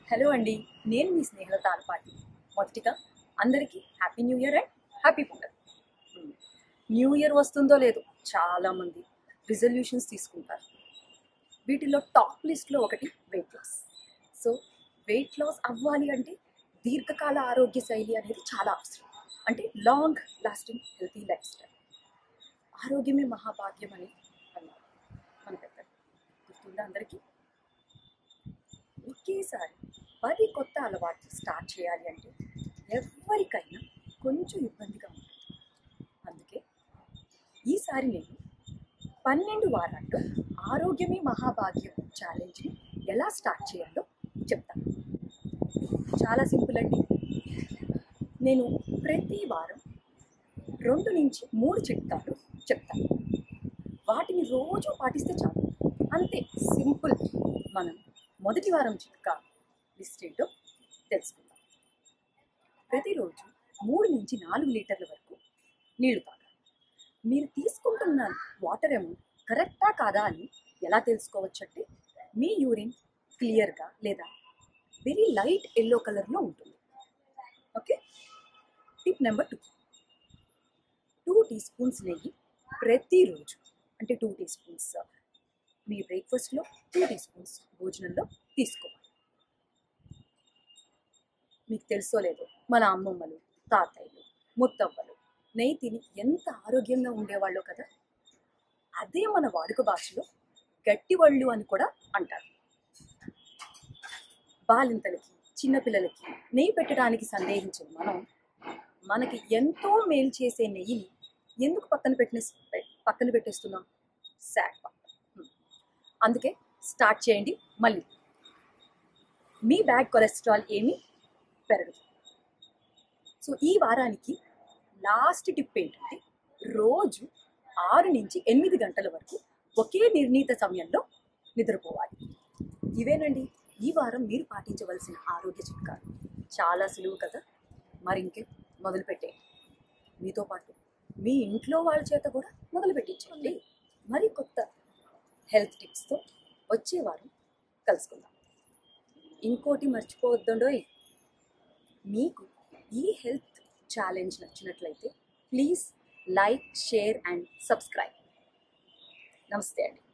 hello అండి నేను మీ స్నేహల తాలపాటి మొదటిగా అందరికీ happy new year and happy Pongal new year వస్తుందో లేదో చాలామంది రిజల్యూషన్స్ తీసుకుంటారు వీటిలో టాప్ లిస్ట్లో ఒకటి weight loss so weight loss అవ్వాలి అంటే దీర్ఘకాల ఆరోగ్య శైలి అనేది చాలా అవసరం అంటే long lasting healthy lifestyle ఆరోగ్యమే మహాభాగ్యం అని అన్నారు మన పెద్దలు గుర్తుందా అందరికీ ఒకేసారి పది కొత్త అలవాట్లు స్టార్ట్ చేయాలి అంటే ఎవరికైనా కొంచెం ఇబ్బందిగా ఉంటుంది అందుకే ఈసారి నేను పన్నెండు వారాల్లో ఆరోగ్యమే మహాభాగ్యం ఛాలెంజ్ని ఎలా స్టార్ట్ చేయాలో చెప్తాను చాలా సింపుల్ అండి నేను ప్రతి వారం రెండు నుంచి మూడు చిట్కాలు చెప్తాను వాటిని రోజు పాటిస్తే చాలు అంతే సింపుల్ మనం మొదటి వారం చిట్కా లిస్ట్ ఏంటో తెలుసుకుందాం ప్రతిరోజు మూడు నుంచి నాలుగు లీటర్ల వరకు నీళ్లు తాగాలి మీరు తీసుకుంటున్న వాటర్ ఏమో కరెక్టా కాదా అని ఎలా తెలుసుకోవచ్చు అంటే మీ యూరిన్ క్లియర్గా లేదా వెరీ లైట్ ఎల్లో కలర్లో ఉంటుంది okay tip number two two teaspoons నెయ్యి ప్రతిరోజు అంటే టూ టీ స్పూన్స్ మీ బ్రేక్ఫాస్ట్లో టూ టీ స్పూన్స్ భోజనంలో తీసుకోవాలి మీకు తెలుసో లేదో మన అమ్మమ్మలు తాతయ్యలు ముత్తవ్వలు నెయ్యి తిని ఎంత ఆరోగ్యంగా ఉండేవాళ్ళో కదా అదే మన వాడుక భాషలో గట్టివళ్ళు అని కూడా అంటారు బాలింతలకి చిన్నపిల్లలకి నెయ్యి పెట్టడానికి సందేహించిన మనం మనకి ఎంతో మేలు చేసే నెయ్యిని ఎందుకు పక్కన పెట్టిన పక్కన పెట్టేస్తున్నాం సాడ్ అందుకే స్టార్ట్ చేయండి మళ్ళీ మీ బ్యాడ్ కొలెస్ట్రాల్ ఏమీ పెరగదు సో ఈ వారానికి లాస్ట్ టిప్ ఏంటంటే రోజు ఆరు నుంచి ఎనిమిది గంటల వరకు ఒకే నిర్ణీత సమయంలో నిద్రపోవాలి ఇవేనండి ఈ వారం మీరు పాటించవలసిన ఆరోగ్య చిట్కాలు చాలా సులువు కదా మరి ఇంకే మొదలు పెట్టే మీతో పాటు మీ ఇంట్లో వాళ్ళ చేత కూడా మొదలు పెట్టించండి మరి కొత్త హెల్త్ టిప్స్తో వచ్చే వారం కలుసుకుందాం ఇంకోటి మర్చిపోవద్దండోయ్ మీకు ఈ హెల్త్ ఛాలెంజ్ నచ్చినట్లయితే please like share and subscribe నమస్తే అండి